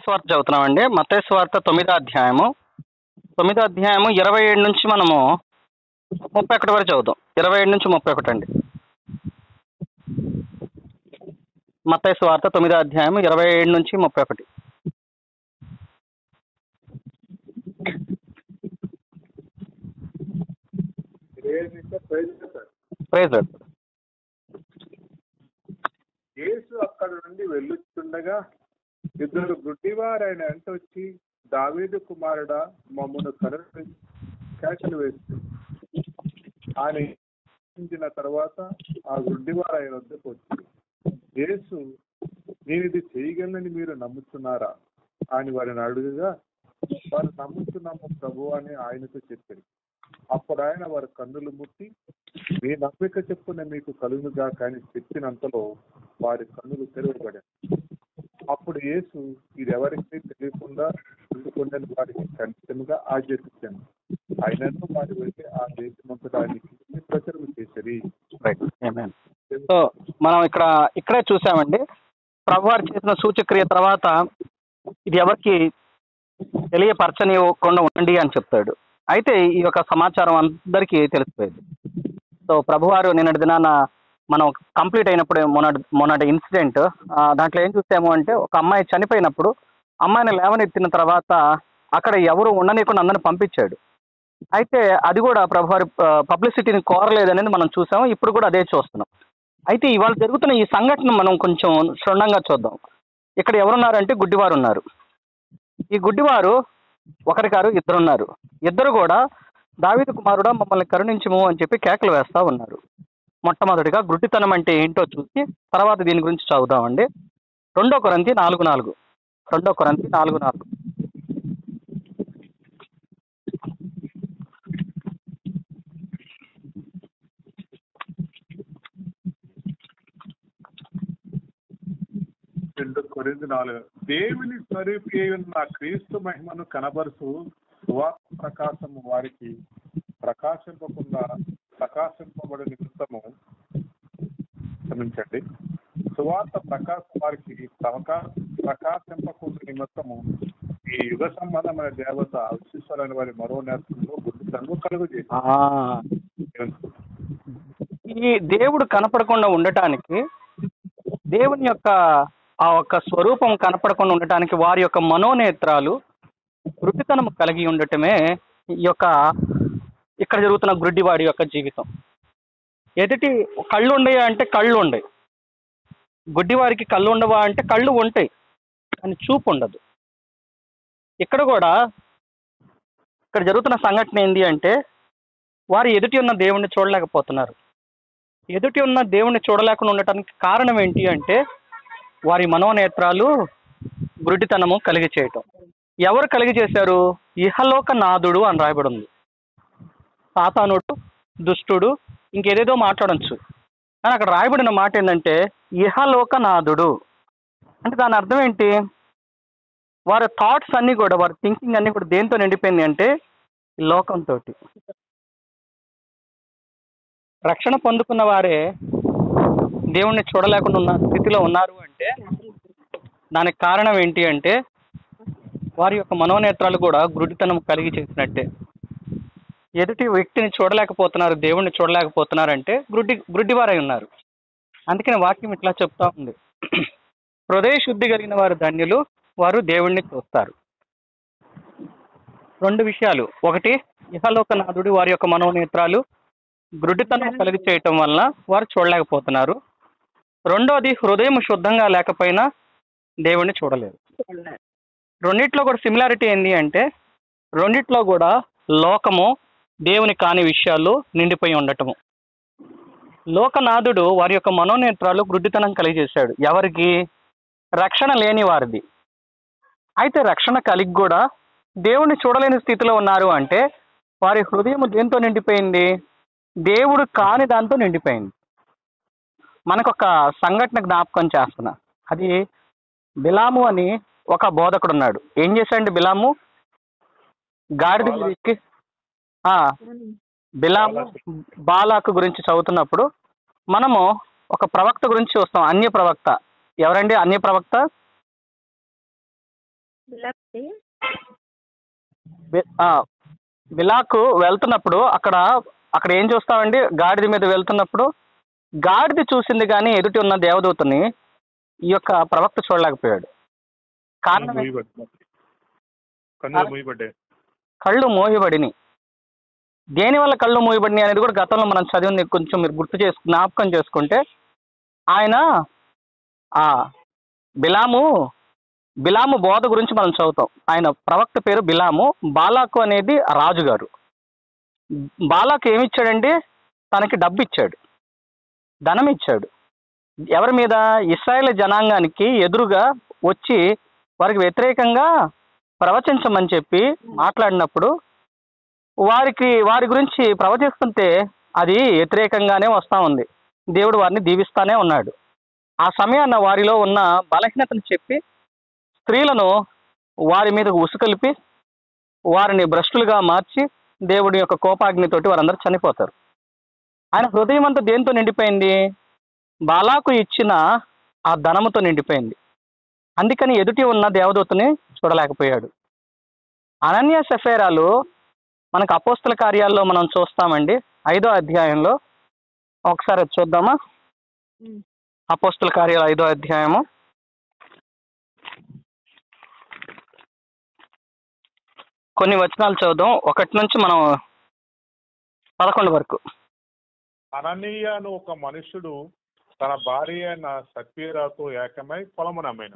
స్వార్థ చదువుతున్నామండి మత్తయి స్వార్థ తొమ్మిదో అధ్యాయము తొమ్మిదో అధ్యాయము ఇరవై ఏడు నుంచి మనము ముప్పై ఒకటి వరకు చదువుతాం ఇరవై ఏడు నుంచి ముప్పై ఒకటి అండి మత్తయి స్వార్థ తొమ్మిదో అధ్యాయం ఇరవై ఏడు నుంచి ముప్పై ఒకటి ఏంటంటే ప్రైజ్ సార్ ప్రైజ్ యేసు అక్కడ నుండి వెళ్ళుచుండగా ఇద్దరు గుడ్డివారు ఆయన వెంట వచ్చి దావీదు కుమారుడా మమ్మను కరుణ కేకలు వేస్తూ ఆయన ఇచ్చిన తర్వాత ఆ గుడ్డివారు ఆయన వద్దకు వచ్చి యేసు నేను ఇది చేయగలనని మీరు నమ్ముతున్నారా అని వారిని అడుగుగా వారు నమ్ముతున్నాము ప్రభు అని ఆయనతో చెప్పారు అప్పుడు ఆయన వారి కన్నులు ముట్టి మీ నమ్మిక చెప్పున మీకు కలుగుగా కానీ చెప్పినంతలో వారి కన్నులు తెరవబడారు అప్పుడు యేసు ఇది ఎవరికి తెలియకుండా ఉండుకుండని వారికి ఖచ్చితంగా ఆజ్ఞాపించాను ఆయనను వారి వెళ్ళి ఆ దేశమంతడానికి ప్రచారం చేసరి రైట్ సో మనం ఇక్కడ ఇక్కడే చూసామండి ప్రభువారు చేసిన సూచక్రియ తర్వాత ఇది ఎవరికి తెలియపరచనివ్వకుండా ఉండండి అని చెప్తాడు అయితే ఈ యొక్క సమాచారం అందరికీ తెలిసిపోయింది సో ప్రభువారు నిన్నటి దినాన మనం కంప్లీట్ అయినప్పుడు మొన్నటి మొన్నటి ఇన్సిడెంట్ దాంట్లో ఏం చూసాము అంటే ఒక అమ్మాయి చనిపోయినప్పుడు అమ్మాయిని లేవనెత్తిన తర్వాత అక్కడ ఎవరు ఉండనీయకుండా అందరిని పంపించాడు అయితే అది కూడా ప్రభువారి పబ్లిసిటీని కోరలేదనేది మనం చూసాము ఇప్పుడు కూడా అదే చూస్తున్నాం అయితే ఇవాళ జరుగుతున్న ఈ సంఘటన మనం కొంచెం క్షుణ్ణంగా చూద్దాం ఇక్కడ ఎవరున్నారంటే గుడ్డివారు ఉన్నారు ఈ గుడ్డివారు ఒకరి కారు ఇద్దరు ఉన్నారు ఇద్దరు కూడా దావీదు కుమారుడా మమ్మల్ని కరుణించము అని చెప్పి కేకలు వేస్తా ఉన్నారు మొట్టమొదటిగా గుడ్డితనం అంటే ఏంటో చూసి తర్వాత దీని గురించి చదువుదామండి రెండో కొరంతి నాలుగు నాలుగు రెండో కొరంతి నాలుగు నాలుగు రెండు కొరింది నాలుగు దేవుని స్వరూపి అయి ఉన్న క్రీస్తు మహిమను కనబరుచు సువార్త ప్రకాశము వారికి ప్రకాశింపకుండా ప్రకాశింపబడి నిమిత్తము క్షమించండి సువార్త ప్రకాశం వారికి ప్రకా- ప్రకాశింపకుండా నిమిత్తము ఈ యుగ సంబంధమైన దేవత విశిష్యులైన వారి మరో నేర్పంలో గుర్తింపు కలుగు ఆ, ఈ దేవుడు కనపడకుండా ఉండటానికి దేవుని యొక్క ఆ ఒక్క స్వరూపం కనపడకుండా ఉండటానికి వారి యొక్క మనోనేత్రాలు వృత్తితనం కలిగి ఉండటమే ఈ యొక్క ఇక్కడ జరుగుతున్న గుడ్డివాడి యొక్క జీవితం ఎదుటి కళ్ళు ఉండయా అంటే కళ్ళు ఉండయి గుడ్డివారికి కళ్ళు ఉండవా అంటే కళ్ళు ఉంటాయి కానీ చూపు ఉండదు ఇక్కడ కూడా ఇక్కడ జరుగుతున్న సంఘటన ఏంటి అంటే వారు ఎదుటి ఉన్న దేవుణ్ణి చూడలేకపోతున్నారు ఎదుటి ఉన్న దేవుణ్ణి చూడలేకుండా ఉండటానికి కారణం ఏంటి అంటే వారి మనోనేత్రాలు గుడ్డితనము కలిగి చేయటం ఎవరు కలిగి చేశారు ఇహలోక నాథుడు అని రాయబడి ఉంది సాతానుడు దుష్టుడు ఇంకేదేదో మాట్లాడచ్చు కానీ అక్కడ రాయబడిన మాట ఏంటంటే ఇహలోక నాథుడు అంటే దాని అర్థం ఏంటి వారి థాట్స్ అన్నీ కూడా వారి థింకింగ్ అన్నీ కూడా దేంతో నిండిపోయింది అంటే ఈ లోకంతో రక్షణ పొందుకున్న వారే దేవుణ్ణి చూడలేకుండా ఉన్న స్థితిలో ఉన్నారు అంటే దానికి కారణం ఏంటి అంటే వారి యొక్క మనోనేత్రాలు కూడా గురుడితనం కలిగి చేసినట్టే ఎదుటి వ్యక్తిని చూడలేకపోతున్నారు దేవుణ్ణి చూడలేకపోతున్నారంటే గుడ్డి గుడ్డివారై ఉన్నారు అందుకని వాక్యం ఇట్లా చెప్తా ఉంది హృదయ శుద్ధి కలిగిన వారు ధన్యులు వారు దేవుణ్ణి చూస్తారు రెండు విషయాలు ఒకటి ఇహలోకనాథుడు వారి యొక్క మనోనేత్రాలు గుడ్డితనం కలిగి చేయటం వలన వారు చూడలేకపోతున్నారు రెండోది హృదయం శుద్ధంగా లేకపోయినా దేవుణ్ణి చూడలేరు రెండిట్లో కూడా సిమిలారిటీ ఏంటి అంటే రెండిట్లో కూడా లోకము దేవుని కాని విషయాలు నిండిపోయి ఉండటము లోకనాథుడు వారి యొక్క మనోనేత్రాలు గుడ్డితనం కలిగజేశాడు ఎవరికి రక్షణ లేని వారిది అయితే రక్షణ కలిగి కూడా దేవుణ్ణి చూడలేని స్థితిలో ఉన్నారు అంటే వారి హృదయం దేంతో నిండిపోయింది దేవుడు కాని దాంతో నిండిపోయింది మనకు ఒక సంఘటన జ్ఞాపకం చేస్తున్నా అది బిలాము అని ఒక బోధకుడు ఉన్నాడు ఏం చేశాడండి బిలాము గాడిద మీద ఎక్కి ఆ, బిలాము బాలాకు గురించి చదువుతున్నప్పుడు మనము ఒక ప్రవక్త గురించి చూస్తాం అన్య ప్రవక్త ఎవరండి అన్య ప్రవక్త బిలాప్తి బి- ఆ, బిలాకు వెళ్తున్నప్పుడు అక్కడ అక్కడ ఏం చూస్తామండి గాడిద మీద వెళ్తున్నప్పుడు గాడిద చూసింది కానీ ఎదుటి ఉన్న దేవదూతని ఈ యొక్క ప్రవక్త చూడలేకపోయాడు కారణం ఏంటి? మూయబడ్డాయి కన్నులు మూయబడ్డాయి కళ్ళు మోయబడిని దేని వల్ల కళ్ళు మోయబడినాయి అనేది కూడా గతంలో మనం చదివింది కొంచెం మీరు గుర్తు చేసు జ్ఞాపకం చేసుకుంటే ఆయన ఆ బిలాము బిలాము బోధ గురించి మనం చదువుతాం ఆయన ప్రవక్త పేరు బిలాము బాలాకు అనేది రాజుగారు బాలాకు ఏమి ఇచ్చాడండి తనకి డబ్బు ఇచ్చాడు ధనం ఇచ్చాడు ఎవరి మీద ఇస్రాయేల్ జనాంగానికి ఎదురుగా వచ్చి వారికి వ్యతిరేకంగా ప్రవచించమని చెప్పి మాట్లాడినప్పుడు వారికి వారి గురించి ప్రవచిస్తుంటే అది వ్యతిరేకంగానే వస్తూ ఉంది దేవుడు వారిని దీవిస్తానే ఉన్నాడు ఆ సమయాన్న వారిలో ఉన్న బలహీనతను చెప్పి స్త్రీలను వారి మీద ఉసుకొలిపి వారిని భ్రష్టులుగా మార్చి దేవుడి యొక్క కోపాగ్నితోటి వారందరూ చనిపోతారు ఆయన హృదయం అంతా దేంతో నిండిపోయింది బాలాకు ఇచ్చిన ఆ ధనముతో నిండిపోయింది అందుకని ఎదుటి ఉన్న దేవదూతని చూడలేకపోయాడు అనన్య సఫేరాలు మనకు అపోస్తుల కార్యాల్లో మనం చూస్తామండి ఐదో అధ్యాయంలో ఒకసారి అది చూద్దామా ఉమ్. అపోస్తుల కార్యాలు ఐదో అధ్యాయము కొన్ని వచనాలు చదువుదాం ఒకటి నుంచి మనం పదకొండు వరకు అననీయ అను ఒక మనుషుడు తన భార్య అయిన సత్వీరాతో ఏకమై పొలమును అమ్మాను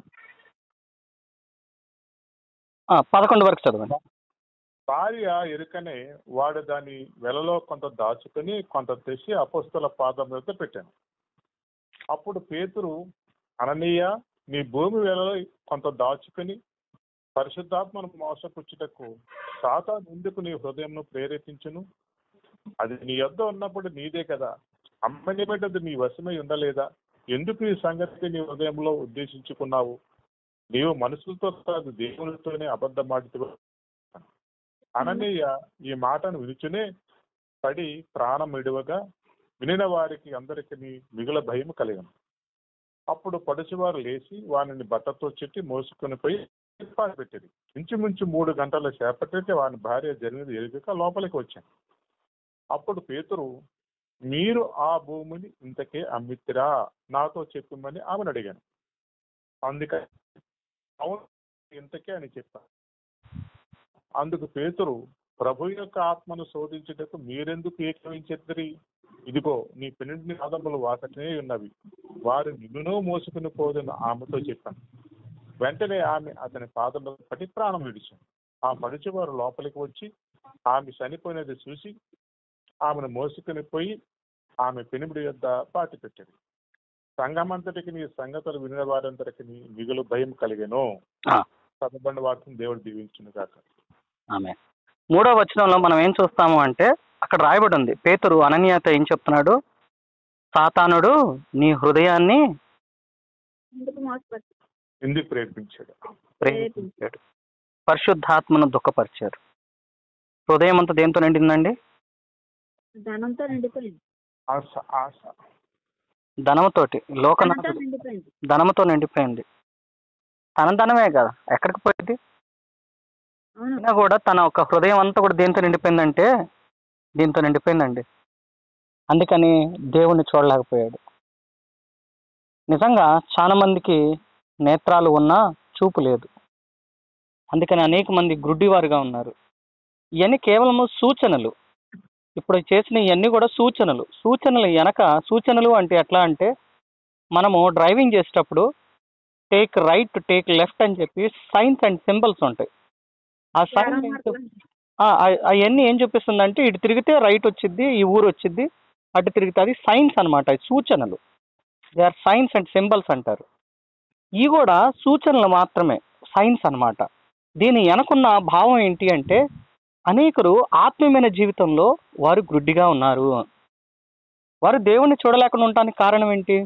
ఆ, పదకొండు వరకు చదవండి భార్య ఎరుకనే వాడు దాని వెలలో కొంత దాచుకుని కొంత తెచ్చి అపోస్తుల పాదం మీద పెట్టాను అప్పుడు పేతురు అననీయ నీ భూమి వెలలో కొంత దాచుకుని పరిశుద్ధాత్మను మోసపుచ్చుటకు సాతాను ఎందుకు నీ హృదయంను ప్రేరేపించును అది నీ యొద్ద ఉన్నప్పుడు నీదే కదా అమ్మని బిడ్డది నీ వశమై ఉండలేదా ఎందుకు ఈ సంగతి నీ హృదయంలో ఉద్దేశించుకున్నావు నీవు మనుషులతో కాదు దేవునితోనే అబద్ధమాడుతూ అననీయ ఈ మాటను వినుచునే పడి ప్రాణం విడువగా వినిన వారికి అందరికి మిగుల భయం కలిగను అప్పుడు పడుచువారు లేచి వానిని బట్టతో చెట్టి మోసుకొని పోయి పెట్టింది ఇంచుమించు మూడు గంటల చేపట్టి వాని భార్య జరిగినది ఎరుగక లోపలికి వచ్చాను అప్పుడు పేతురు మీరు ఆ భూమిని ఇంతకే అమ్మితిరా నాతో చెప్పమని ఆమెను అడిగాను అందుకని అవును ఇంతకే అని చెప్పాను అందుకు పేతురు ప్రభు యొక్క ఆత్మను శోధించుటకు మీరెందుకు ఏకమించెద్దరి ఇదిగో నీ పెన్నింటిని పాదములు వాకటనే ఉన్నవి వారు నిన్నును మోసుకుని పోదని ఆమెతో చెప్పాను వెంటనే ఆమె అతని పాదములు పట్టి ప్రాణం విడిచాను ఆ పడిచేవారు లోపలికి వచ్చి ఆమె చనిపోయినది చూసి ఆమెను మోసుకుని పోయి ఆమె పెనిమిడి యొద్ద పాతి పెట్టాడు సంఘమంతటికి నీ సంగతులు వినిన వారందరికి మిగులు భయం కలిగెను ఆ. చదవండి వాటిని దేవుడు దీవించును కాక ఆమె మూడో వచనంలో మనం ఏం చూస్తాము అంటే అక్కడ రాయబడి ఉంది పేతురు అనన్యత ఏం చెప్తున్నాడు సాతానుడు నీ హృదయాన్ని ఎందుకు మోసపడుతుంది ఎందుకు ప్రేరేపించాడు ప్రేరేపించాడు పరిశుద్ధాత్మను దుఃఖపరిచారు హృదయం అంతా దేంతో నిండిందండి ధనంతో నిండిపోయింది ఆశ ఆశ ధనముతోటి ధనంతో లోకనాథుడు నిండిపోయింది ధనముతో నిండిపోయింది తన ధనమే కదా ఎక్కడికి పోయింది అవును అయినా కూడా తన ఒక హృదయం అంతా కూడా దేంతో నిండిపోయిందంటే దీంతో నిండిపోయిందండి అందుకని దేవుణ్ణి చూడలేకపోయాడు నిజంగా చాలా మందికి నేత్రాలు ఉన్నా చూపు లేదు అందుకని అనేక మంది గుడ్డివారుగా ఉన్నారు ఇవన్నీ కేవలము సూచనలు ఇప్పుడు చేసిన ఇవన్నీ కూడా సూచనలు సూచనలు వెనక సూచనలు అంటే ఎట్లా అంటే మనము డ్రైవింగ్ చేసేటప్పుడు టేక్ రైట్ టేక్ లెఫ్ట్ అని చెప్పి సైన్స్ అండ్ సింబల్స్ ఉంటాయి ఆ యారో సైన్స్ మార్కులు అవన్నీ ఏం చూపిస్తుందంటే ఇటు తిరిగితే రైట్ వచ్చింది ఈ ఊరు వచ్చింది అటు తిరిగితే అది సైన్స్ అనమాట సూచనలు they are signs and symbols అంటారు ఇవి కూడా సూచనలు మాత్రమే సైన్స్ అన్నమాట దీని వెనకున్న భావం ఏంటి అంటే అనేకులు ఆత్మీయమైన జీవితంలో వారు గ్రుడ్డిగా ఉన్నారు వారు దేవుణ్ణి చూడలేకుండా ఉండటానికి కారణం ఏంటి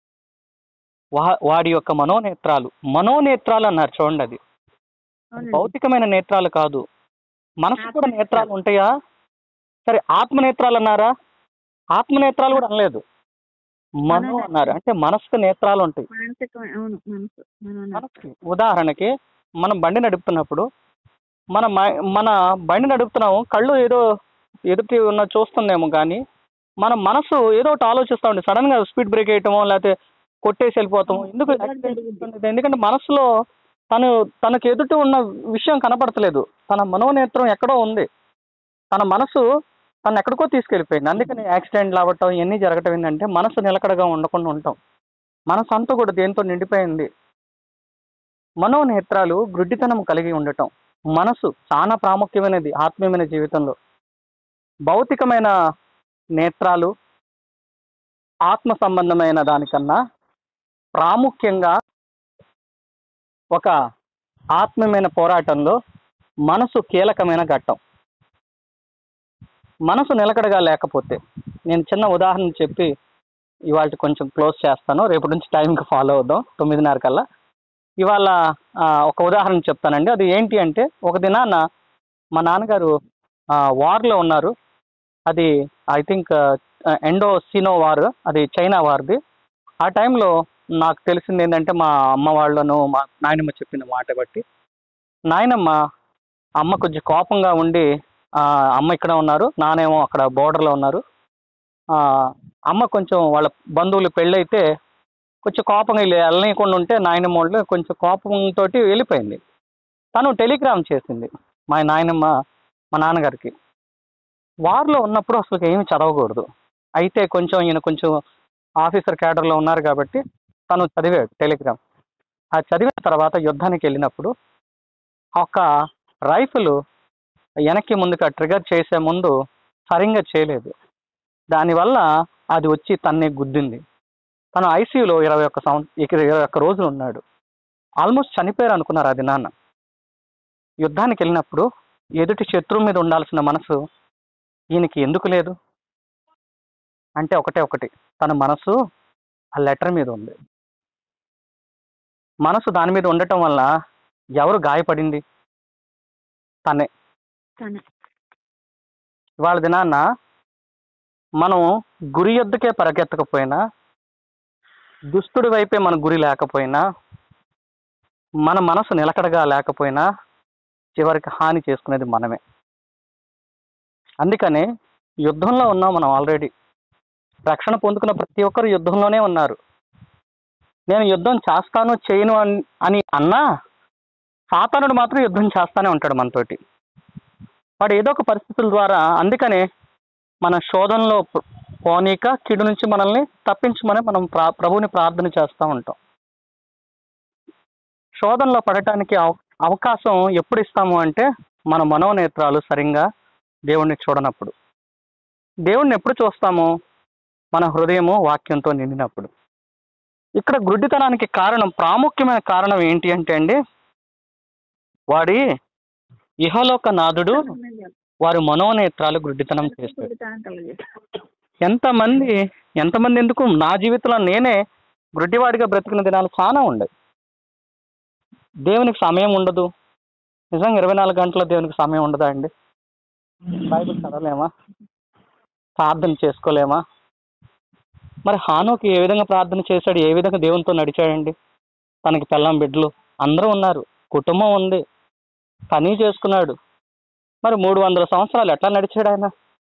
వా వాడి యొక్క మనోనేత్రాలు మనోనేత్రాలు అన్నారు చూడండి అది అవునండి. భౌతికమైన నేత్రాలు కాదు మనసు కూడా ఆత్మ నేత్రాలు ఉంటాయా సరే ఆత్మ నేత్రాలు అన్నారా ఆత్మ నేత్రాలు కూడా అనలేదు మనో మనో అన్నారు అంటే మనసుకు నేత్రాలు ఉంటాయి మానసిక అవును మనసు మనో మనసుకి ఉదాహరణకి మనం బండి నడుపుతున్నప్పుడు మన మై- మన బండి నడుపుతున్నాము కళ్ళు ఏదో ఎదుటి ఉన్న చూస్తుందేమో కానీ మన మనసు ఏదో ఒకటి ఆలోచిస్తూ ఉంటుంది సడన్ గా స్పీడ్ బ్రేక్ వేయటమో లేకపోతే కొట్టేసి వెళ్ళిపోతాము ఎందుకు అలా accident జరుగుద్ది. జరుగుతుంది? ఎందుకంటే మనసులో తను తనకు ఎదుటి ఉన్న విషయం కనపడతలేదు తన మనోనేత్రం ఎక్కడో ఉంది తన మనసు తను ఎక్కడికో తీసుకెళ్ళిపోయింది అందుకని యాక్సిడెంట్లు అవ్వటం ఇవన్నీ జరగటం ఏంటంటే మనసు నిలకడగా ఉండకుండా ఉంటాం మనసు అంతా కూడా దేంతో నిండిపోయింది మనోనేత్రాలు గ్రుడ్డితనం కలిగి ఉండటం మనసు చాలా ప్రాముఖ్యమైనది ఆత్మీయమైన జీవితంలో భౌతికమైన నేత్రాలు ఆత్మ సంబంధమైన దానికన్నా ప్రాముఖ్యంగా ఒక ఆత్మీయమైన పోరాటంలో మనసు కీలకమైన ఘట్టం మనసు నిలకడగా లేకపోతే నేను చిన్న ఉదాహరణ చెప్పి ఇవాళ కొంచెం క్లోజ్ చేస్తాను రేపటి నుంచి టైంకి ఫాలో అవుదాం తొమ్మిదిన్నర కల్లా ఇవాళ ఆ, ఒక ఉదాహరణ చెప్తానండి అది ఏంటి అంటే ఒక దినాన మా నాన్నగారు వార్లో ఉన్నారు అది I think Indo Sino war అది చైనా వార్ది ఆ టైంలో నాకు తెలిసింది ఏంటంటే మా అమ్మ వాళ్ళను మా నాయనమ్మ చెప్పిన మాట బట్టి నాయనమ్మ అమ్మ కొంచెం కోపంగా ఉండి ఆ, అమ్మ ఇక్కడ ఉన్నారు నానేమో అక్కడ బోర్డర్లో ఉన్నారు ఆ, అమ్మ కొంచెం వాళ్ళ బంధువులు పెళ్ళైతే కొంచెం కోపంగా వెళ్ళి వెళ్ళనీయకుండా ఉంటే నాయనమ్మ వాళ్ళు కొంచెం కోపంతో వెళ్ళిపోయింది తను టెలిగ్రామ్ చేసింది మా నాయనమ్మ మా నాన్నగారికి వార్లో ఉన్నప్పుడు అసలు ఏమి చదవకూడదు అయితే కొంచెం ఈయన కొంచెం ఆఫీసర్ క్యాడర్లో ఉన్నారు కాబట్టి తను చదివాడు టెలిగ్రామ్ ఆ చదివిన తర్వాత యుద్ధానికి వెళ్ళినప్పుడు ఒక రైఫిల్ వెనక్కి ముందుగా ట్రిగర్ చేసే ముందు సరిగ్గా చేయలేదు దానివల్ల అది వచ్చి తన్నే గుద్దింది తను ఐసీయూలో ఇరవై ఒక్క సంవత్సరం ఇరవై ఒక్క రోజులు ఉన్నాడు ఆల్మోస్ట్ చనిపోయారు అనుకున్నారు అది నాన్న యుద్ధానికి వెళ్ళినప్పుడు ఎదుటి శత్రువు మీద ఉండాల్సిన మనసు ఈయనకి ఎందుకు లేదు అంటే ఒకటే ఒకటి తన మనసు ఆ లెటర్ మీద ఉంది మనసు దాని మీద ఉండటం వల్ల ఎవరు గాయపడింది తనే తనే ఇవాళ దినాన్న మనం గురి యొద్దకే పరిగెత్తకపోయినా దుస్తుడి వైపే మన గురి లేకపోయినా మన మనసు నిలకడగా లేకపోయినా చివరికి హాని చేసుకునేది మనమే అందుకనే యుద్ధంలో ఉన్నాం మనం ఆల్రెడీ రక్షణ పొందుకున్న ప్రతి ఒక్కరు యుద్ధంలోనే ఉన్నారు నేను యుద్ధం చేస్తాను చేయను అని అని అన్నా సాతానుడు మాత్రం యుద్ధం చేస్తానే ఉంటాడు మనతోటి వాడు ఏదో ఒక పరిస్థితుల ద్వారా అందుకనే మన శోధనలో ప- పోనీక కిడు నుంచి మనల్ని తప్పించమని మనం ప్రా ప్రభువుని ప్రార్థన చేస్తూ ఉంటాం శోధనలో పడటానికి అవ- అవకాశం ఎప్పుడు ఇస్తాము అంటే మన మనోనేత్రాలు సరిగ్గా దేవుణ్ణి చూడనప్పుడు దేవుణ్ణి ఎప్పుడు చూస్తాము మన హృదయము వాక్యంతో నిండినప్పుడు ఇక్కడ గుడ్డితనానికి కారణం ప్రాముఖ్యమైన కారణం ఏంటి అంటే అండి వాడి ఇహలోక నాథుడు వారి మనోనేత్రాలు గుడ్డితనం చేస్తాడు ఎంతమంది ఎంతమంది ఎందుకు నా జీవితంలో నేనే గుడ్డివాడిగా బ్రతికిన దినాలు చాలా ఉన్నాయి దేవునికి సమయం ఉండదు నిజంగా ఇరవై నాలుగు గంటల దేవునికి సమయం ఉండదా అండి బైబిల్ చదవలేమా ప్రార్థన చేసుకోలేమా మరి హానోకి ఏ విధంగా ప్రార్థన చేశాడు ఏ విధంగా దేవునితో నడిచాడండి తనకి పెళ్ళం బిడ్డలు అందరూ ఉన్నారు కుటుంబం ఉంది పని చేసుకున్నాడు మరి మూడు వందల సంవత్సరాలు ఎట్లా నడిచాడు ఆయన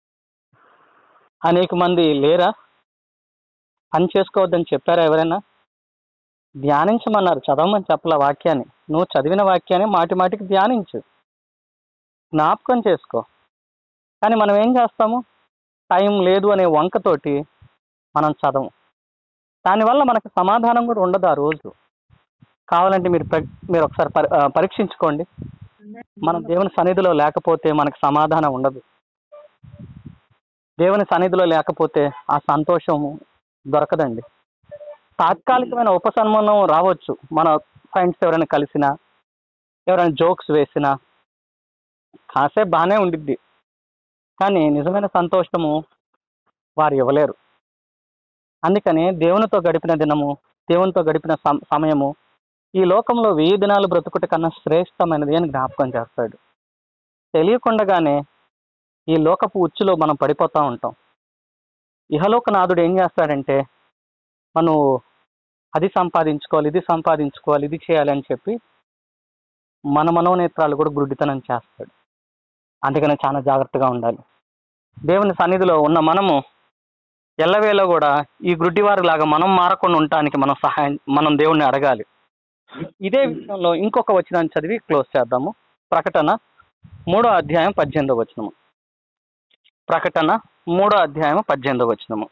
అనేక మంది లేరా పని చేసుకోవద్దని చెప్పారా ఎవరైనా ధ్యానించమన్నారు చదవమని చెప్పలే వాక్యాన్ని నువ్వు చదివిన వాక్యాన్ని మాటి మాటికి ధ్యానించు జ్ఞాపకం చేసుకో కానీ మనం ఏం చేస్తాము టైం లేదు అనే వంకతోటి మనం చదవం దానివల్ల మనకు సమాధానం కూడా ఉండదు ఆ రోజు కావాలంటే మీరు ప్ర- మీరు ఒకసారి పరి- ఆ, పరీక్షించుకోండి మనం దేవుని సన్నిధిలో లేకపోతే మనకు సమాధానం ఉండదు దేవుని సన్నిధిలో లేకపోతే ఆ సంతోషం దొరకదండి తాత్కాలికమైన ఉపశమనం రావచ్చు మన ఫ్రెండ్స్ ఎవరైనా కలిసినా ఎవరైనా జోక్స్ వేసినా కాసేపు బాగానే ఉండిద్ది కానీ నిజమైన సంతోషము వారు ఇవ్వలేరు అందుకని దేవునితో గడిపిన దినము దేవునితో గడిపిన సమ- సమయము ఈ లోకంలో వెయ్యి దినాలు బ్రతుకుట కన్నా శ్రేష్టమైనది అని జ్ఞాపకం చేస్తాడు తెలియకుండగానే ఈ లోకపు ఉచ్చులో మనం పడిపోతూ ఉంటాం ఇహలోకనాథుడు ఏం చేస్తాడంటే మనం అది సంపాదించుకోవాలి ఇది సంపాదించుకోవాలి ఇది చేయాలి అని చెప్పి మన మనోనేత్రాలు కూడా గుడ్డితనం చేస్తాడు అందుకనే చాలా జాగ్రత్తగా ఉండాలి దేవుని సన్నిధిలో ఉన్న మనము ఎల్లవేళ కూడా ఈ గుడ్డివారి లాగా మనం మారకుండా ఉండటానికి మనం సహాయం మనం దేవుణ్ణి అడగాలి ఇదే విషయంలో ఇంకొక వచనాన్ని చదివి క్లోజ్ చేద్దాము ప్రకటన మూడో అధ్యాయం పద్దెనిమిదో వచనము ప్రకటన మూడో అధ్యాయం పద్దెనిమిదో వచనము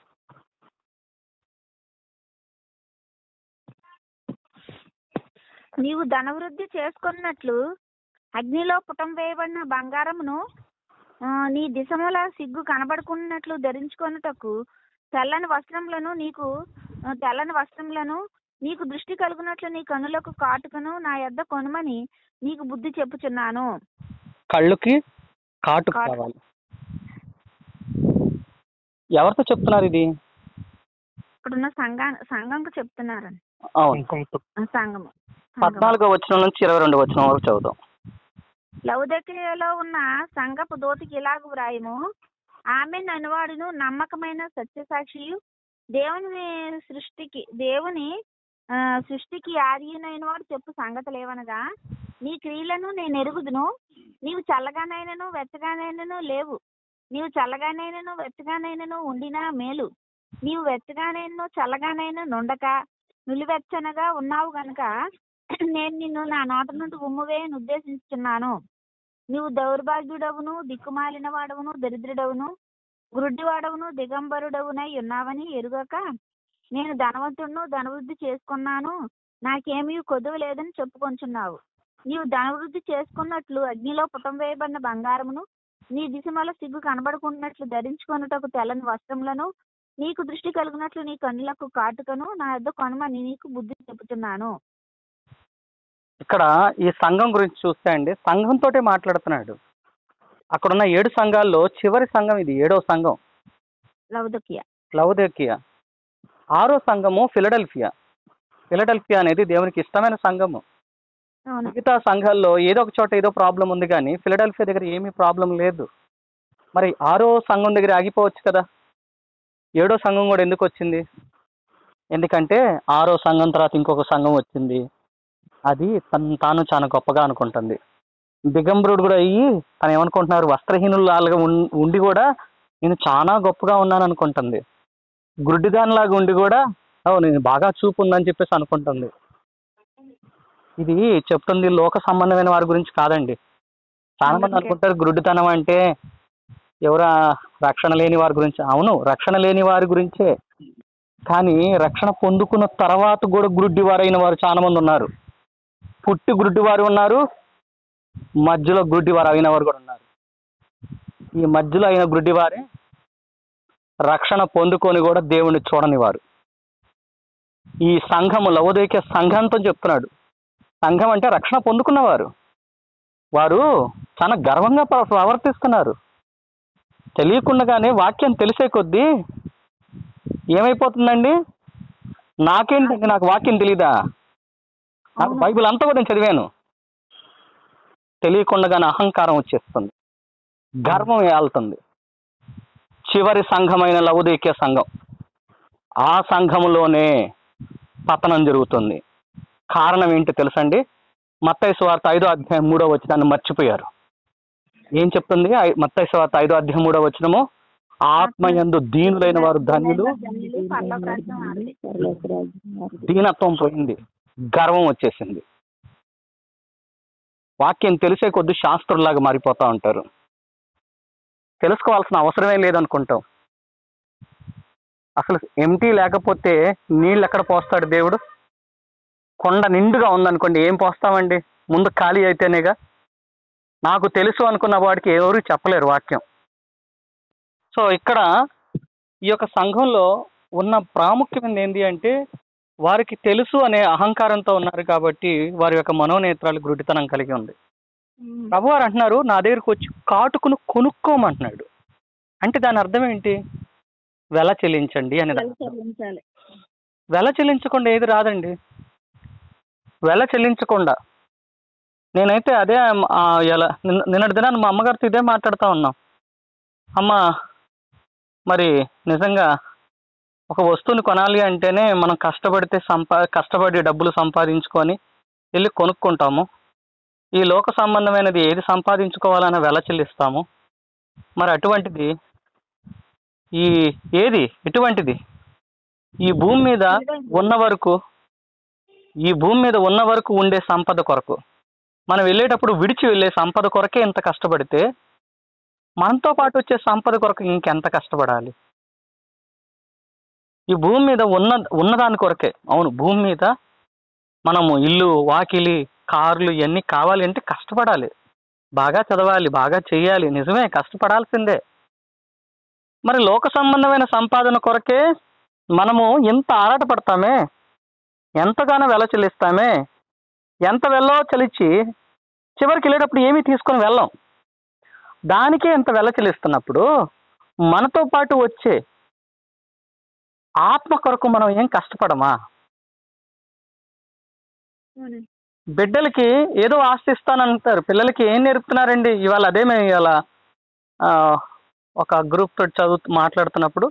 నీవు ధనవృద్ధి చేసుకున్నట్లు అగ్నిలో పుటం వేయబడిన బంగారమును ఆ, నీ దిశముల సిగ్గు కనబడుకున్నట్లు ధరించుకొనుటకు తెల్లని వస్త్రములను నీకు ఆ, తెల్లని వస్త్రములను నీకు దృష్టి కలుగునట్లు నీ కనులకు కాటుకను నా యొద్ద కొనుమని నీకు బుద్ధి చెప్పుచున్నాను కళ్ళుకి కాటు కాటు. కావాలి ఎవరితో చెప్తున్నారు ఇది ఇక్కడున్న సంఘా సంఘంకు చెప్తున్నారని అవును ఆ, సంఘము సంఘము. పద్నాలుగో వచనం నుంచి ఇరవై రెండు వచనం వరకు చదువుదాం లౌదకియలో ఉన్న సంగపు దోతికి ఇలాగ వ్రాయము ఆమె ననువాడును నమ్మకమైన సత్యసాక్షియు దేవుని సృష్టికి దేవుని ఆ, సృష్టికి ఆదియునైన వాడు చెప్పు సంగతులేవనగా నీ క్రియలను నేను ఎరుగుదును నీవు చల్లగానైనను వెచ్చగానైనను లేవు నీవు చల్లగానైనను వెచ్చగానైనను ఉండినా మేలు నీవు వెచ్చగానైనను చల్లగానైనా నుండక నులివెచ్చనగా ఉన్నావు గనుక నేను నిన్ను నా నోట నుండి ఉమ్మువేయని ఉద్దేశించుచున్నాను నీవు దౌర్భాగ్యుడవును దిక్కుమాలిన వాడవును దరిద్రుడవును గ్రుడ్డివాడవును దిగంబరుడవునై ఉన్నావని ఎరుగక నేను ధనవంతుడును ధనవృద్ధి చేసుకున్నాను నాకేమీ కొదువ లేదని చెప్పుకొంచున్నావు నీవు ధనవృద్ధి చేసుకున్నట్లు అగ్నిలో పుటం వేయబడిన బంగారమును నీ దిశమల సిగ్గు కనబడుకున్నట్లు ధరించుకొనుటకు తెల్లని వస్త్రములను నీకు దృష్టి కలిగినట్లు నీ కన్నులకు కాటుకను నా యొద్ద కొనమని నీకు బుద్ధి చెబుతున్నాను ఇక్కడ ఈ సంఘం గురించి చూస్తే అండి సంఘంతోటే మాట్లాడుతున్నాడు అక్కడ ఉన్న ఏడు సంఘాల్లో చివరి సంఘం ఇది ఏడో సంఘం లవదకియ లవదేకియా ఆరో సంఘము ఫిలడెల్ఫియా ఫిలడెల్ఫియా అనేది దేవునికి ఇష్టమైన సంఘము అవును మిగతా సంఘాల్లో ఏదో ఒక చోట ఏదో ప్రాబ్లం ఉంది కానీ ఫిలడెల్ఫియా దగ్గర ఏమీ ప్రాబ్లం లేదు మరి ఆరో సంఘం దగ్గర ఆగిపోవచ్చు కదా ఏడో సంఘం కూడా ఎందుకు వచ్చింది ఎందుకంటే ఆరో సంఘం తర్వాత ఇంకొక సంఘం వచ్చింది అది తను తాను చాలా గొప్పగా అనుకుంటుంది దిగంబరుడు కూడా అయ్యి తను ఏమనుకుంటున్నారు వస్త్రహీనులు లాగా ఉం- ఉండి కూడా నేను చాలా గొప్పగా ఉన్నాను అనుకుంటుంది గుడ్డిదానిలాగా ఉండి కూడా ఓ నేను బాగా చూపు ఉందని చెప్పేసి అనుకుంటుంది ఇది చెప్తుంది లోక సంబంధమైన వారి గురించి కాదండి చాలా మంది అందుకే. అనుకుంటారు గుడ్డితనం అంటే ఎవరా రక్షణ లేని వారి గురించి అవును రక్షణ లేని వారి గురించే కానీ రక్షణ పొందుకున్న తర్వాత కూడా గుడ్డి వారైన వారు చాలా మంది ఉన్నారు పుట్టి గుడ్డి వారు ఉన్నారు మధ్యలో గుడ్డి వారు అయిన వారు కూడా ఉన్నారు ఈ మధ్యలో అయిన గుడ్డి వారే రక్షణ పొందుకొని కూడా దేవుణ్ణి చూడని వారు ఈ సంఘము లవదేకే సంఘంతో చెప్తున్నాడు సంఘం అంటే రక్షణ పొందుకున్నవారు వారు చాలా గర్వంగా ప్ర- ప్రవర్తిస్తున్నారు తెలియకుండానే వాక్యం తెలిసే కొద్దీ ఏమైపోతుందండి నాకేంటండి నాకు వాక్యం తెలీదా నాకు అవును. బైబిల్ అంతా కూడా నేను చదివాను తెలియకుండానే అహంకారం వచ్చేస్తుంది గర్వం ఏళ్తుంది చివరి సంఘమైన లవదీక్య సంఘం ఆ సంఘములోనే పతనం జరుగుతుంది కారణం ఏంటి తెలుసండి మత్తయి సువార్త ఐదో అధ్యాయం మూడో వచనాన్ని మర్చిపోయారు ఏం చెప్తుంది ఐ- మత్తయి సువార్త ఐదో అధ్యాయం మూడో వచనము ఆత్మయందు దీనులైన వారు ధన్యులు ధన్యులు పరలోక రాజ్యం వారిది. దీనత్వం పోయింది గర్వం వచ్చేసింది వాక్యం తెలిసే కొద్ది శాస్త్రులాగా మారిపోతా ఉంటారు తెలుసుకోవాల్సిన అవసరమే లేదనుకుంటాం అసలు ఎంటీ లేకపోతే నీళ్ళు ఎక్కడ పోస్తాడు దేవుడు కొండ నిండుగా ఉందనుకోండి ఏం పోస్తామండి ముందు ఖాళీ అయితేనేగా నాకు తెలుసు అనుకున్న వాడికి ఎవరు చెప్పలేరు వాక్యం సో ఇక్కడ ఈ యొక్క సంఘంలో ఉన్న ప్రాముఖ్యమైనది ఏంటి అంటే వారికి తెలుసు అనే అహంకారంతో ఉన్నారు కాబట్టి వారి యొక్క మనోనేత్రాలు గుడ్డితనం కలిగి ఉంది ఉమ్. ప్రభువారు అంటున్నారు నా దగ్గరకు వచ్చి కాటుకును కొనుక్కోమంటున్నాడు అంటే దాని అర్థం ఏంటి వెల చెల్లించండి అని దాని అర్థం. చెల్లించాలి వెల చెల్లించకుండా ఏది రాదండి వెల చెల్లించకుండా నేనైతే అదే ఆ, ఎలా నిన్న- నిన్నటి దినాన్ని మా అమ్మగారితో ఇదే మాట్లాడుతూ ఉన్నాం అమ్మ మరి నిజంగా ఒక వస్తువుని కొనాలి అంటేనే మనం కష్టపడితే సంపా కష్టపడి డబ్బులు సంపాదించుకొని వెళ్ళి కొనుక్కుంటాము ఈ లోక సంబంధమైనది ఏది సంపాదించుకోవాలన్న వెల చెల్లిస్తాము మరి అటువంటిది ఈ ఏది ఎటువంటిది ఈ భూమి మీద ఉన్న వరకు ఈ భూమి మీద ఉన్న వరకు ఉండే సంపద కొరకు మనం వెళ్ళేటప్పుడు విడిచి వెళ్ళే సంపద కొరకే ఇంత కష్టపడితే మనతో పాటు వచ్చే సంపద కొరకు ఇంకెంత కష్టపడాలి ఈ భూమి మీద ఉన్న ఉన్నదాని కొరకే అవును భూమి మీద మనము ఇల్లు వాకిలి కార్లు ఇవన్నీ కావాలి అంటే కష్టపడాలి బాగా చదవాలి బాగా చెయ్యాలి నిజమే కష్టపడాల్సిందే మరి లోక సంబంధమైన సంపాదన కొరకే మనము ఎంత ఆరాటపడతామే ఎంతగానో వెల చెల్లిస్తామే ఎంత వెళ్ళో చెల్లించి చివరికి వెళ్ళేటప్పుడు ఏమీ తీసుకొని వెళ్ళాం దానికే ఎంత వెల చెల్లిస్తున్నప్పుడు మనతో పాటు వచ్చే ఆత్మ కొరకు మనం ఏం కష్టపడమా అవునండి బిడ్డలకి ఏదో ఆస్తి ఇస్తానంటారు పిల్లలకి ఏం నేర్పుతున్నారండి ఇవాళ అదే మేము ఇవాళ ఆ, ఒక గ్రూప్ తోటి చదువు మాట్లాడుతున్నప్పుడు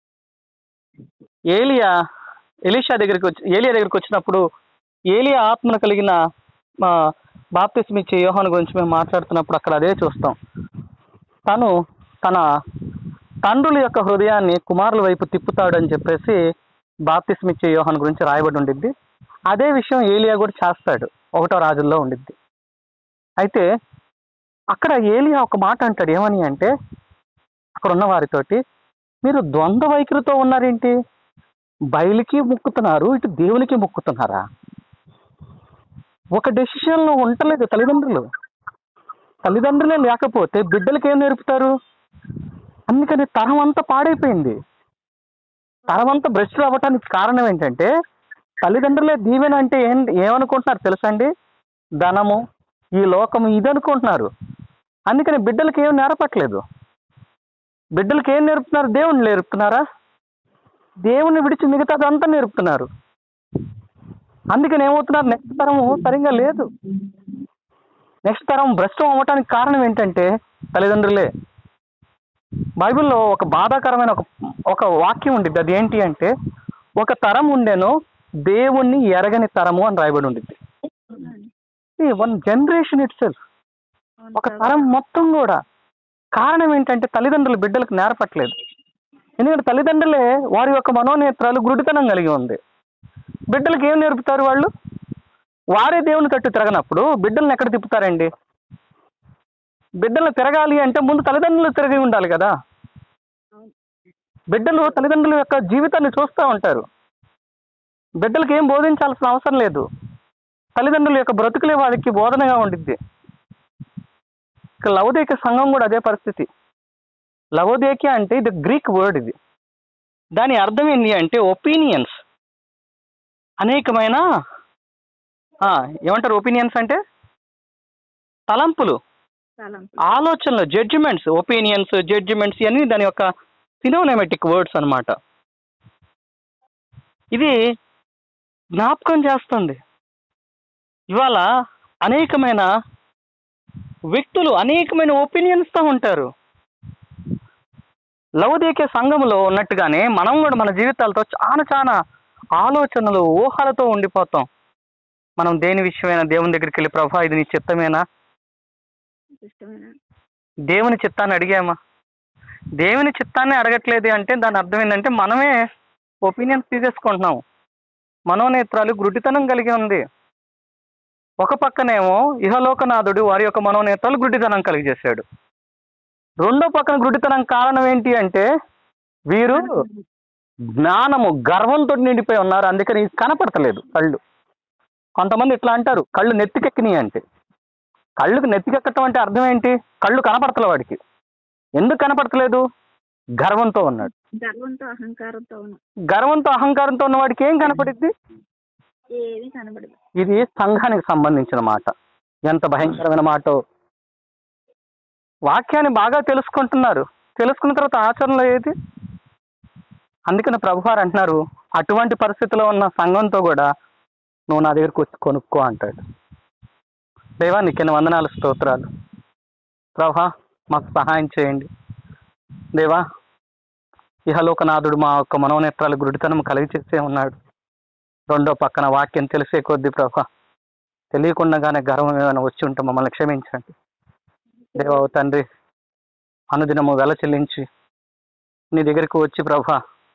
ఏలియా ఎలీషా దగ్గరికి వచ్చి ఏలియా దగ్గరికి వచ్చినప్పుడు ఏలియా ఆత్మను కలిగిన ఆ, బాప్తిస్మ ఇచ్చే యోహాను గురించి మేము మాట్లాడుతున్నప్పుడు అక్కడ అదే చూస్తాం తను తన తండ్రుల యొక్క హృదయాన్ని కుమారుల వైపు తిప్పుతాడని చెప్పేసి బాప్తిస్మ ఇచ్చే యోహాను గురించి రాయబడి ఉండిద్ది అదే విషయం ఏలియా కూడా చేస్తాడు ఒకటో రాజుల్లో ఉండిద్ది అయితే అక్కడ ఏలియా ఒక మాట అంటాడు ఏమని అంటే అక్కడ ఉన్న వారితోటి మీరు ద్వంద్వ వైఖరితో ఉన్నారేంటి బయలుకి ముక్కుతున్నారు ఇటు దేవునికి ముక్కుతున్నారా ఒక డెసిషన్లో ఉండలేదు తల్లిదండ్రులు తల్లిదండ్రులే లేకపోతే బిడ్డలకి ఏం నేర్పుతారు అందుకని తరం అంతా పాడైపోయింది తరం అంతా భ్రష్టులు అవ్వటానికి కారణం ఏంటంటే తల్లిదండ్రులే దీవెన అంటే ఏం ఏమనుకుంటున్నారు తెలుసా అండి ధనము ఈ లోకము ఇది అనుకుంటున్నారు అందుకని బిడ్డలకి ఏం నేర్పట్లేదు బిడ్డలకి ఏం నేర్పుతున్నారు దేవుణ్ణి నేర్పుతున్నారా దేవుణ్ణి విడిచి మిగతాదంతా నేర్పుతున్నారు అందుకని ఏమవుతున్నారు నెక్స్ట్ తరము సరిగ్గా లేదు నెక్స్ట్ తరం భ్రష్టం అవ్వటానికి కారణం ఏంటంటే తల్లిదండ్రులే బైబిల్లో ఒక బాధాకరమైన ఒక ఒక వాక్యం ఉండిద్ది అది ఏంటి అంటే ఒక తరం ఉండేను దేవుణ్ణి ఎరగని తరము అని రాయబడి ఉండిద్ది వన్ జనరేషన్ ఇట్ సెల్ఫ్ అవును ఒక కదా. తరం మొత్తం కూడా కారణం ఏంటంటే తల్లిదండ్రులు బిడ్డలకు నేర్పట్లేదు ఎందుకంటే తల్లిదండ్రులే వారి యొక్క మనోనేత్రాలు గురుడితనం కలిగి ఉంది బిడ్డలకు ఏం నేర్పుతారు వాళ్ళు వారే దేవుని తట్టు తిరగనప్పుడు బిడ్డల్ని ఎక్కడ తిప్పుతారండి బిడ్డలు తిరగాలి అంటే ముందు తల్లిదండ్రులు తిరిగి ఉండాలి కదా బిడ్డలు తల్లిదండ్రుల యొక్క జీవితాన్ని చూస్తూ ఉంటారు బిడ్డలకు ఏం బోధించాల్సిన అవసరం లేదు తల్లిదండ్రుల యొక్క బ్రతుకులే వారికి బోధనగా ఉండిద్ది ఇక లవదేక సంఘం కూడా అదే పరిస్థితి లవోదేకి అంటే ఇది గ్రీక్ వర్డ్ ఇది దాని అర్థం ఏంటి అంటే ఒపీనియన్స్ అనేకమైన ఆ, ఏమంటారు ఒపీనియన్స్ అంటే తలంపులు చాలా ఆలోచనలు జడ్జిమెంట్స్ ఒపీనియన్స్ జడ్జిమెంట్స్ ఇవన్నీ దాని యొక్క సినోనెమెటిక్ వర్డ్స్ అన్నమాట ఇది జ్ఞాపకం చేస్తుంది ఇవాళ అనేకమైన వ్యక్తులు అనేకమైన ఒపీనియన్స్తో ఉంటారు లవదేకే సంఘములో ఉన్నట్టుగానే మనం కూడా మన జీవితాలతో చాలా చాలా ఆలోచనలు ఊహలతో ఉండిపోతాం మనం దేని విషయమైనా దేవుని దగ్గరికి వెళ్ళి ప్రభా ఇది నీ చిత్తమేనా ఇష్టమైన దేవుని చిత్తాన్ని అడిగామా దేవుని చిత్తాన్ని అడగట్లేదు అంటే దాని అర్థం ఏంటంటే మనమే ఒపీనియన్స్ తీసేసుకుంటున్నాం మనోనేత్రాలు గుడ్డితనం కలిగి ఉంది ఒక పక్కనేమో ఇహలోకనాథుడు వారి యొక్క మనోనేత్రాలు గుడ్డితనం కలిగి చేశాడు రెండో పక్కన గుడ్డితనం కారణం ఏంటి అంటే వీరు జ్ఞానము గర్వంతో నిండిపోయి ఉన్నారు అందుకని కనపడతలేదు కళ్ళు కొంతమంది ఇట్లా అంటారు కళ్ళు నెత్తికెక్కినాయి అంటే కళ్ళుకు నెత్తికెక్కటం అంటే అర్థం ఏంటి కళ్ళు కనపడతలే వాడికి ఎందుకు కనపడతలేదు గర్వంతో ఉన్నాడు గర్వంతో అహంకారంతో ఉన్న గర్వంతో అహంకారంతో ఉన్న వాడికి ఏం కనపడిద్ది ఏమీ కనబడదు ఇది సంఘానికి సంబంధించిన మాట ఎంత భయంకరమైన మాట వాక్యాన్ని బాగా తెలుసుకుంటున్నారు తెలుసుకున్న తర్వాత ఆచరణలో ఏది అందుకని ప్రభువారు అంటున్నారు అటువంటి పరిస్థితిలో ఉన్న సంఘంతో కూడా నువ్వు నా దగ్గరకు వచ్చి కొనుక్కో అంటాడు దేవా నీకెన్ని వందనాలు స్తోత్రాలు ప్రభా మాకు సహాయం చేయండి దేవా ఇహలోకనాథుడు మా యొక్క మనోనేత్రాలు గుడితనం కలిగి చేసే ఉన్నాడు రెండో పక్కన వాక్యం తెలిసే కొద్ది ప్రభా తెలియకుండానే గర్వం ఏమైనా వచ్చి ఉంటే మమ్మల్ని క్షమించండి దేవా ఓ తండ్రి అనుదినము వెల చెల్లించి నీ దగ్గరికి వచ్చి ప్రభా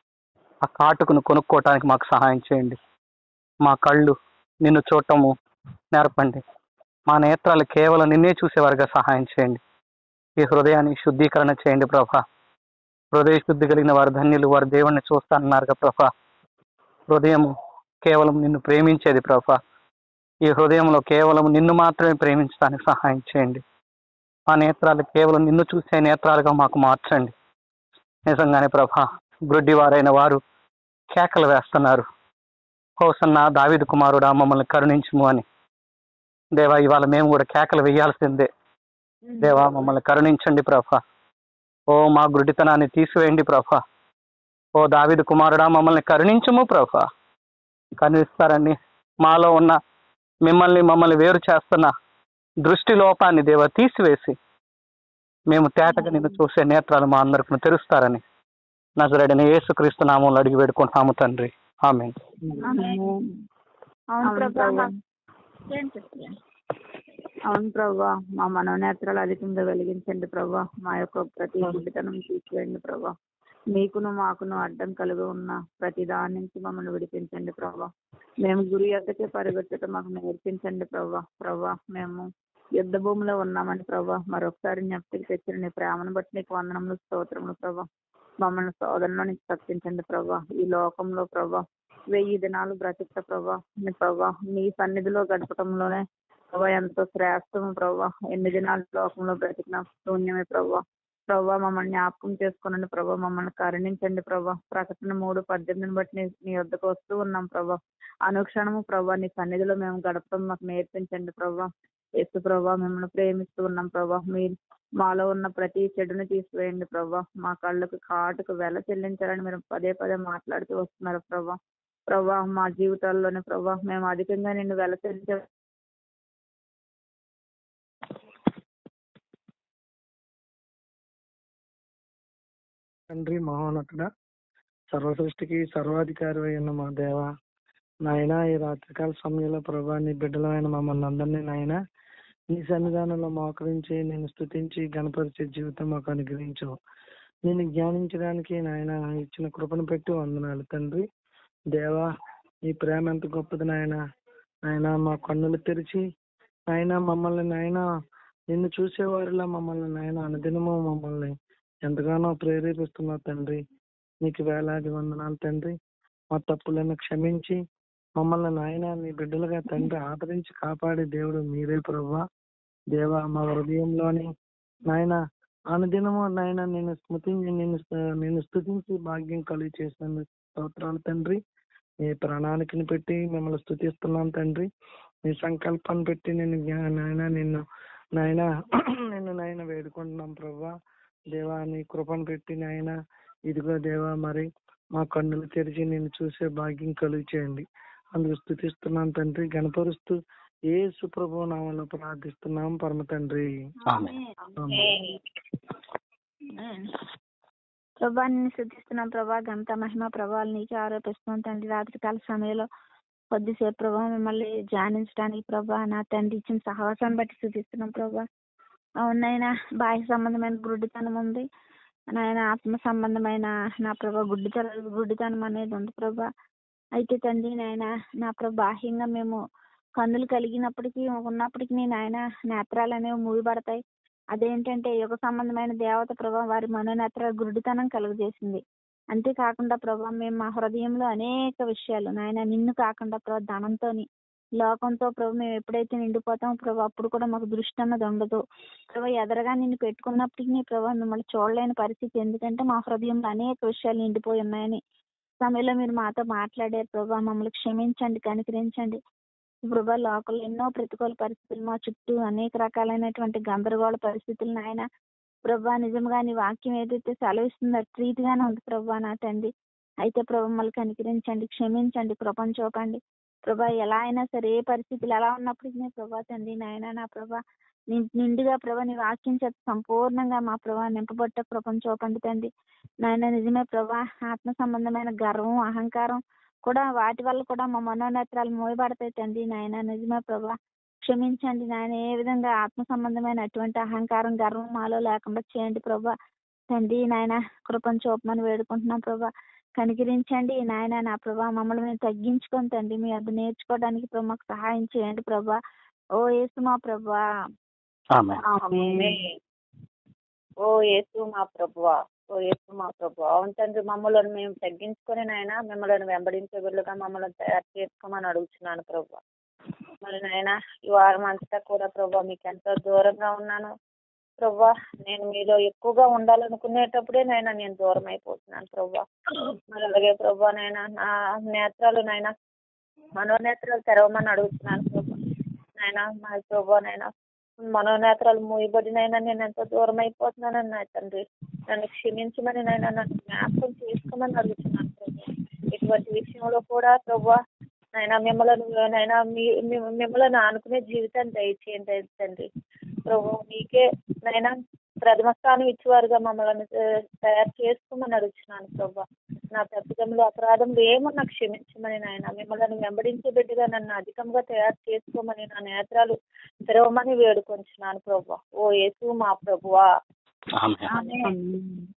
ఆ కాటుకును కొనుక్కోవటానికి మాకు సహాయం చేయండి మా కళ్ళు నిన్ను చూడటము నేర్పండి మా నేత్రాలు కేవలం నిన్నే చూసేవారుగా సహాయం చేయండి ఈ హృదయాన్ని శుద్ధీకరణ చేయండి ప్రభా హృదయ శుద్ధి కలిగిన వారు ధన్యులు వారు దేవుణ్ణి చూస్తానన్నారుగా ప్రభా హృదయము కేవలం నిన్ను ప్రేమించేది ప్రభా ఈ హృదయంలో కేవలం నిన్ను మాత్రమే ప్రేమించడానికి సహాయం చేయండి మా నేత్రాలు కేవలం నిన్ను చూసే నేత్రాలుగా మాకు మార్చండి నిజంగానే ప్రభా గ్రుడ్డి వారైన వారు కేకలు వేస్తున్నారు హోసన్న దావిదు కుమారుడా మమ్మల్ని కరుణించుము అని దేవా ఇవాళ మేము కూడా కేకలు వేయాల్సిందే దేవా మమ్మల్ని కరుణించండి ప్రభా ఓ మా గుడ్డితనాన్ని తీసివేయండి ప్రభా ఓ దావిదు కుమారుడా మమ్మల్ని కరుణించుము ప్రభా కరుణిస్తారని మాలో ఉన్న మిమ్మల్ని మమ్మల్ని వేరు చేస్తున్న దృష్టి లోపాన్ని దేవ తీసివేసి మేము తేటగా నిన్ను చూసే నేత్రాలు మా అందరికి తెరుస్తారని నజరడిన యేసుక్రీస్తు నామంలో అడిగి వేడుకుంటున్నాము తండ్రి ఆమె అవును అవును ప్రభా ప్రభా. ఏంటి sister? అవును ప్రభా మా మనోనేత్రాలు అధికంగా వెలిగించండి ప్రభా మా యొక్క ప్రతి గుడ్డితనం తీసివేయండి ప్రభా మీకును మాకును అడ్డం కలిగి ఉన్న ప్రతి దాని నుంచి మమ్మల్ని విడిపించండి ప్రభా మేము గురి ఎద్దకే పరిగెత్తటం మాకు నేర్పించండి ప్రభా ప్రభా మేము యుద్ధ భూమిలో ఉన్నామని ప్రభా మరొకసారి జ్ఞప్తికి తెచ్చిన నీ ప్రేమను బట్టి నీకు వందనములు స్తోత్రములు ప్రభా మమ్మల్ని శోధనలో నుంచి తప్పించండి ప్రభా ఈ లోకంలో ప్రభా వెయ్యి దినాలు బ్రతిక ప్రభా నీ ప్రభా నీ సన్నిధిలో గడపటంలోనే ప్రభా ఎంతో శ్రేష్టము ప్రభా ఎన్ని దినాలు లోకంలో బ్రతికిన శూన్యమే ప్రభా ప్రభా మమ్మల్ని జ్ఞాపకం చేసుకోనండి ప్రభా మమ్మల్ని కరుణించండి ప్రభా ప్రకటన మూడు పద్దెనిమిదిని బట్టి నీ నీ వద్దకు వస్తూ ఉన్నాం ప్రభా అనుక్షణము ప్రభా నీ సన్నిధిలో మేము గడపడం మాకు నేర్పించండి ప్రభా యేసు ప్రభా మిమ్మల్ని ప్రేమిస్తూ ఉన్నాం ప్రభా మీరు మాలో ఉన్న ప్రతి చెడుని తీసివేయండి ప్రభా మా కళ్ళకు కాటుకు వెల చెల్లించాలని మీరు పదే పదే మాట్లాడుతూ వస్తున్నారు ప్రభా ప్రభా మా జీవితాల్లోనే ప్రభా మేము అధికంగా నిన్ను వెల చెల్లించే తండ్రి మహోన్నతుడ సర్వసృష్టికి సర్వాధికారి అయిన మా దేవ నాయన ఈ రాత్రికాల సమయంలో ప్రభా నీ బిడ్డలమైన మమ్మల్ని అందరినీ నాయన నీ సన్నిధానంలో మోకరించి నేను స్తుతించి గణపరిచే జీవితం మాకు అనుగ్రహించు నేను జ్ఞానించడానికి నాయన ఇచ్చిన కృపను పెట్టి వందనాలు తండ్రి దేవా నీ ప్రేమ ఎంత గొప్పది నాయన నాయన మా కన్నులు తెరిచి నాయన మమ్మల్ని నాయన నిన్ను చూసేవారిలా మమ్మల్ని నాయన అనుదినము మమ్మల్ని ఎంతగానో ప్రేరేపిస్తున్నావు తండ్రి నీకు వేలాది వందనాలు తండ్రి మా తప్పులను క్షమించి మమ్మల్ని నాయన నీ బిడ్డలుగా తండ్రి ఆదరించి కాపాడే దేవుడు మీరే ప్రభా దేవా మా హృదయంలోని నాయన అనుదినము నాయన నేను స్మృతించి నేను నేను స్తుతించి భాగ్యం కలిగి చేసిన స్తోత్రాలు తండ్రి నీ ప్రణాళికని పెట్టి మిమ్మల్ని స్తుతిస్తున్నాను తండ్రి నీ సంకల్పాన్ని పెట్టి నేను జ్ఞా- నాయన నిన్ను నాయన నిన్ను నాయన వేడుకుంటున్నాం ప్రభా దేవా నీ కృపను పెట్టి నాయన ఇదిగో దేవా మరి మా కన్నులు తెరిచి నేను చూసే భాగ్యం కలుగు చేయండి అందుకు స్థుతిస్తున్నాను తండ్రి గణపరుస్తూ ఏ సుప్రభు నామంలో ప్రార్థిస్తున్నాం పరమ తండ్రి ఆమె ఆమేన్. ప్రభా నిన్ను శుద్ధిస్తున్నాం ప్రభా ఘనత మహిమ ప్రభావాలు నీకే ఆరోపిస్తున్నాం తండ్రి రాత్రికాల సమయంలో కొద్దిసేపు ప్రభా మిమ్మల్ని ధ్యానించడానికి ప్రభా నా తండ్రి ఇచ్చిన సహవాసాన్ని బట్టి శుద్ధిస్తున్నాం ప్రభా అవునైనా బాహ్య సంబంధమైన గుడ్డితనం ఉంది నాయన ఆత్మ సంబంధమైన నా ప్రభా గుడ్డితనం గుడ్డితనం అనేది ఉంది ప్రభా అయితే తండ్రి నాయన నా ప్రభా బాహ్యంగా మేము కన్నులు కలిగినప్పటికీ ఉన్నప్పటికీ నాయన నేత్రాలు అనేవి మూయబడతాయి అదేంటంటే యుగ సంబంధమైన దేవత ప్రభా వారి మనోనేత్ర గురుడితనం కలుగజేసింది అంతేకాకుండా ప్రభా మేము మా హృదయంలో అనేక విషయాలు నాయన నిన్ను కాకుండా ప్రభా ధనంతోని లోకంతో ప్రభు మేము ఎప్పుడైతే నిండిపోతామో ప్రభా అప్పుడు కూడా మాకు దృష్టి అన్నది ఉండదు ప్రభా ఎదరగా నిన్ను పెట్టుకున్నప్పటికీ ప్రభా మిమ్మల్ని చూడలేని పరిస్థితి ఎందుకంటే మా హృదయంలో అనేక విషయాలు నిండిపోయి ఉన్నాయని సమయంలో మీరు మాతో మాట్లాడారు ప్రభా మమ్మల్ని క్షమించండి కనికరించండి ప్రభా లోకంలో ఎన్నో ప్రతికూల పరిస్థితులు మా చుట్టూ అనేక రకాలైనటువంటి గందరగోళ పరిస్థితులు నాయన ప్రభా నిజంగా నీ వాక్యం ఏదైతే సెలవిస్తుందో అటు రీతిగానే ఉంది ప్రభా నా తండ్రి అయితే ప్రభా మమ్మల్ని కనికరించండి క్షమించండి కృపను చూపండి ప్రభా ఎలా అయినా సరే ఏ పరిస్థితులు ఎలా ఉన్నప్పటికీ ప్రభా తండ్రి నాయన నా ప్రభా ని- నిండుగా ప్రభా నీ వాక్యం చేత సంపూర్ణంగా మా ప్రభా నింపబట్ట కృపను చూపండి తండ్రి నాయన నిజమే ప్రభా ఆత్మ సంబంధమైన గర్వం అహంకారం కూడా వాటి వల్ల కూడా మా మనోనేత్రాలు మోయబడతాయి తండ్రి నాయన నిజమే ప్రభా క్షమించండి నాయన ఏ విధంగా ఆత్మ సంబంధమైన అటువంటి అహంకారం గర్వం మాలో లేకుండా చేయండి ప్రభా తండ్రి నాయన కృపను చూపమని వేడుకుంటున్నాం ప్రభా కనికరించండి నాయన నా ప్రభా మమ్మల్ని మేము తగ్గించుకొని తండ్రి మీ అది నేర్చుకోవడానికి ప్రభు మాకు సహాయం చేయండి ప్రభా ఓ యేసు మా ప్రభా ఆమె ఓ యేసు మా ప్రభువా ఓ యేసు మా ప్రభు అవును తండ్రి మమ్మల్ని మేము తగ్గించుకొని నాయన మిమ్మల్ని వెంబడించే బిడ్డలుగా మమ్మల్ని తయారు చేసుకోమని అడుగుతున్నాను ప్రభు మరి నాయన ఈ వారం అంతా కూడా ప్రభు మీకు ఎంతో దూరంగా ఉన్నాను ప్రభా నేను మీలో ఎక్కువగా ఉండాలనుకునేటప్పుడే నాయన నేను దూరం అయిపోతున్నాను ప్రభా మరి అలాగే ప్రభా నాయన నా నేత్రాలు నాయన మనోనేత్రాలు తెరవమని అడుగుతున్నాను ప్రభా నాయన మా ప్రభా నాయన మనోనేత్రాలు మూయబడినైనా నేను ఎంతో దూరం అయిపోతున్నానని నా తండ్రి నన్ను క్షమించమని నైనా నన్ను జ్ఞాపకం చేసుకోమని అడుగుతున్నాను ప్రభు ఇటువంటి విషయంలో కూడా ప్రభు నైనా మిమ్మల్ని నైనా మీ మీ- మిమ్మల్ని ఆనుకునే జీవితాన్ని దయచేయండి తండ్రి ప్రభు మీకే నైనా ప్రథమ స్థానం ఇచ్చేవారుగా మమ్మల్ని ఆ, తయారు చేసుకోమని అడుగుతున్నాను ప్రభు నా తప్పిదములు అపరాధములు ఏమన్నా క్షమించమని నాయన మిమ్మల్ని వెంబడించే బిడ్డగా నన్ను అధికంగా తయారు చేసుకోమని నా నేత్రాలు తెరవమని వేడుకొంచున్నాను ప్రభు ఓ యేసు మా ప్రభువా ఆమె ఆమేన్.